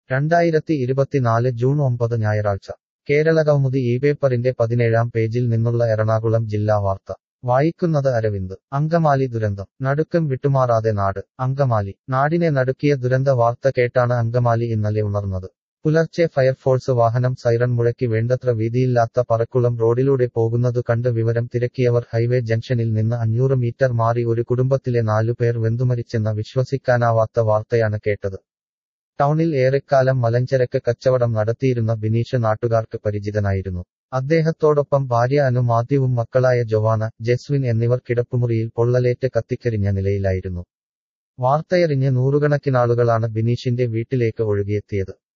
രണ്ടായിരത്തി ഇരുപത്തിനാല് ജൂൺ ഒമ്പത് ഞായറാഴ്ച കേരളകൗമുദി ഈ പേപ്പറിന്റെ പതിനേഴാം പേജിൽ നിന്നുള്ള എറണാകുളം ജില്ലാ വാർത്ത വായിക്കുന്നത് അരവിന്ദ് അങ്കമാലി ദുരന്തം നടുക്കം വിട്ടുമാറാതെ നാട് അങ്കമാലി നാടിനെ നടുക്കിയ ദുരന്ത വാർത്ത കേട്ടാണ് അങ്കമാലി ഇന്നലെ ഉണർന്നത് പുലർച്ചെ ഫയർഫോഴ്സ് വാഹനം സൈറൺ മുഴക്കി വേണ്ടത്ര വീതിയില്ലാത്ത പറക്കുളം റോഡിലൂടെ പോകുന്നതു കണ്ട് വിവരം തിരക്കിയവർ ഹൈവേ ജംഗ്ഷനിൽ നിന്ന് അഞ്ഞൂറ് മീറ്റർ മാറി ഒരു കുടുംബത്തിലെ നാലു പേർ വെന്തുമരിച്ചെന്ന വിശ്വസിക്കാനാവാത്ത വാർത്തയാണ് കേട്ടത് ടൗണിൽ ഏറെക്കാലം മലഞ്ചരക്ക് കച്ചവടം നടത്തിയിരുന്ന ബിനീഷ് നാട്ടുകാർക്ക് പരിചിതനായിരുന്നു അദ്ദേഹത്തോടൊപ്പം ഭാര്യ അനു മാത്യുവും മക്കളായ ജൊവാന ജെസ്വിൻ എന്നിവർ കിടപ്പുമുറിയിൽ പൊള്ളലേറ്റ് കത്തിക്കരിഞ്ഞ നിലയിലായിരുന്നു വാർത്തയറിഞ്ഞ് നൂറുകണക്കിനാളുകളാണ് ബിനീഷിന്റെ വീട്ടിലേക്ക് ഒഴുകിയെത്തിയത്